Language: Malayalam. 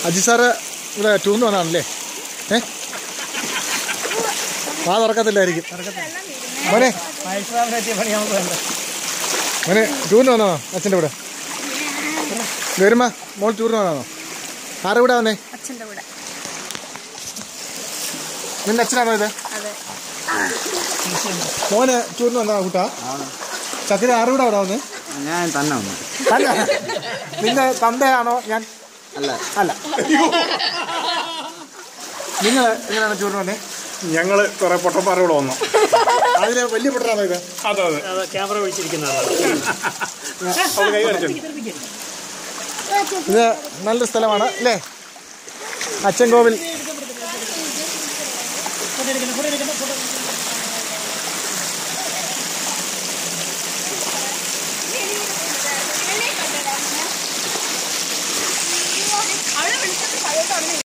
അജി സാറ് ഇവിടെ ടൂറിന് വന്നാണല്ലേ ഏ വാ തുറക്കത്തില്ലായിരിക്കും മോനെ മഹേശ്വരാവിനെത്തിയ പണി നമുക്ക് വേണ്ട മോനെ ടൂറിന് വന്നോ അച്ഛൻ്റെ കൂടെ വരുമ്പ മോൾ ടൂറിന് വന്നോ ആരുടെ കൂടെ വന്നേ അച്ഛൻ്റെ കൂടെ നിന്റെ അച്ഛനാണോ ഇത് അതെ മോന് ടൂറിന് വന്നോ കൂട്ടാ ചക്കര ആരുടെ കൂടെ അവിടെ വന്നേ ഞാൻ തന്നെ വന്നു അല്ല നിന്റെ തന്തയാണോ ഞാൻ അല്ല അല്ല നിങ്ങൾ എങ്ങനെയാണ് ടൂറിന് വന്നേ ഞങ്ങള് കുറെ പൊട്ടന്മാരോട് വന്നു അതിന് വലിയ പെട്ടതാണോ ഇത് അതെ അതെ അത് ക്യാമറ ഒഴിച്ചിരിക്കുന്നതാണ് അവള് കൈ കാണിച്ചു ഇത് നല്ലൊരു സ്ഥലമാണ് അല്ലേ അച്ഛൻ കോവിൽ അവിടെ വിളിച്ചിട്ട്